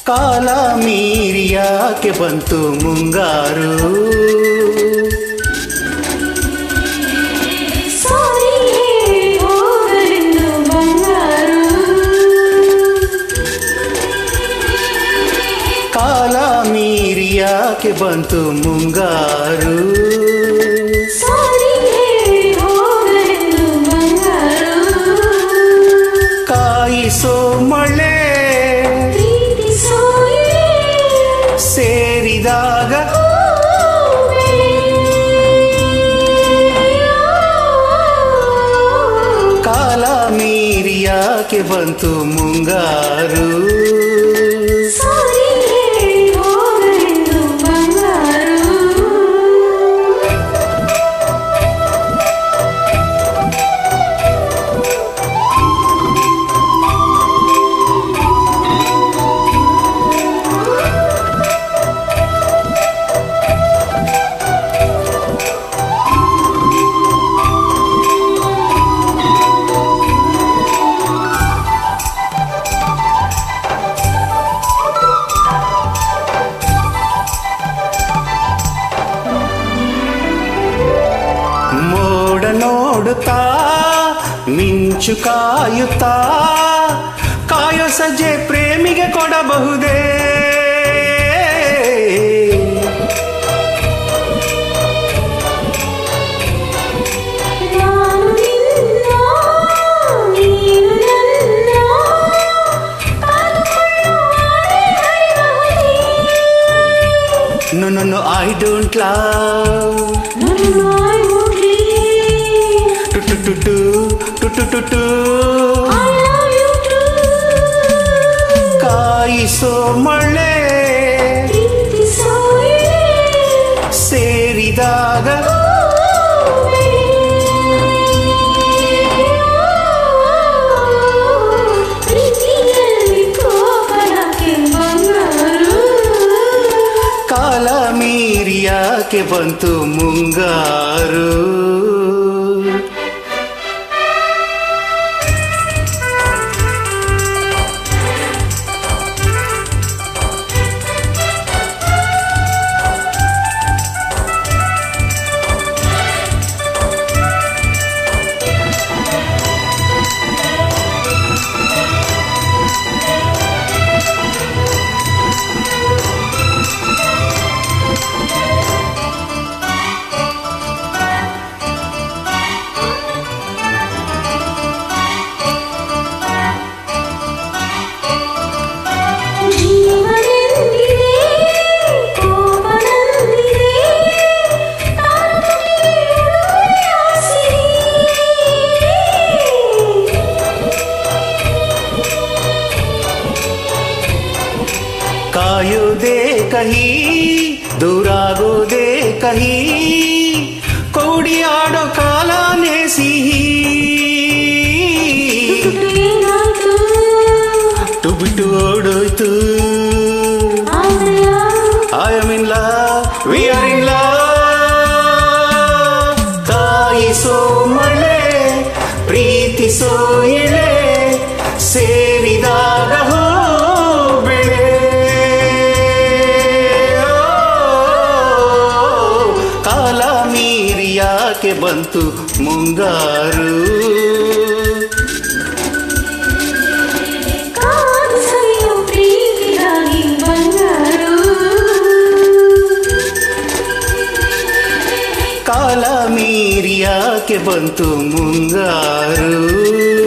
ಕಾಲ ಮೀರಿ ಯಾಕೆ ಬಂತು ಮುಂಗಾರು ಸಾರಿ ಹೇಳಿ ಹೋಗಲೆಂದು ಬಂಗಾರು ಕಾಲ ಮೀರಿ ಯಾಕೆ ಬಂತು ಮುಂಗಾರು ಸಾರಿ ಹೇಳಿ ಹೋಗಲೆಂದು ಬಂಗಾರು ಕಾಯಿಸೋ ಮಳೆ ಪ್ರೀತಿಸೋ ಸೇರಿದಾಗ ಕಾಲ ಮೀರಿ ಯಾಕೆ ಬಂತು ಮುಂಗಾರು ಸಾರಿ ಹೇಳಿ ಹೋಗಲೆಂದು ಬಂಗಾರು ಮೋಡ ನೋಡುತ್ತಾ ಮಿಂಚು ಕಾಯುತ್ತಾ ಕಾಯೋ ಸಜ್ಜೆ ಪ್ರೇಮಿಗೆ ಕೊಡಬಹುದೇ ನಾನು ನಿನ್ನ ನೀನು ನನ್ನ No, no, no, I don't love. ನನ್ನ I won't leave. Tu, tu, tu, tu, tu, tu, tu, tu. I love you too. ಕಾಯಿಸೋ ಮಳೆ ಪ್ರೀತಿಸೋ ಸೇರಿದಾಗ ಪ್ರೀತಿಯಲ್ಲಿ ಕೋಪನಕ್ಕೆ ಬಂಗಾರು ಕಾಲ ಮೀರಿ ಯಾಕೆ ಬಂತು ಮುಂಗಾರು ಜೀವನೆಂದಿದೆ ಕೋಪನಂದಿದೆ ಕಾಯೋದೇ ಕಹಿ ದೂರಾಗೋದೇ ಕಹಿ ಕೌಡಿ ಆಡೋ ಕಾಲನೇ ಸಿಹಿ ಏನಾಯ್ತು ಟು ಬಿಟ್ಟು ಓಡೋಯ್ತು ಆದ್ರೆಯ I am in love, we are in love. ಕಾಯಿಸೋ ಮಳೆ ಪ್ರೀತಿಸೋ ಇಳೆ ಸೇರಿದಾಗ ಹೋ ಬೆಳೆ ಕಾಲ ಮೀರಿ ಯಾಕೆ ಬಂತು ಮುಂಗಾರು ಕಾದು ಸವಿಯೋ ಪ್ರೀತಿಗಾಗಿ ಬಂಗಾರು ಕಾಲ ಮೀರಿ ಯಾಕೆ ಬಂತು ಮುಂಗಾರು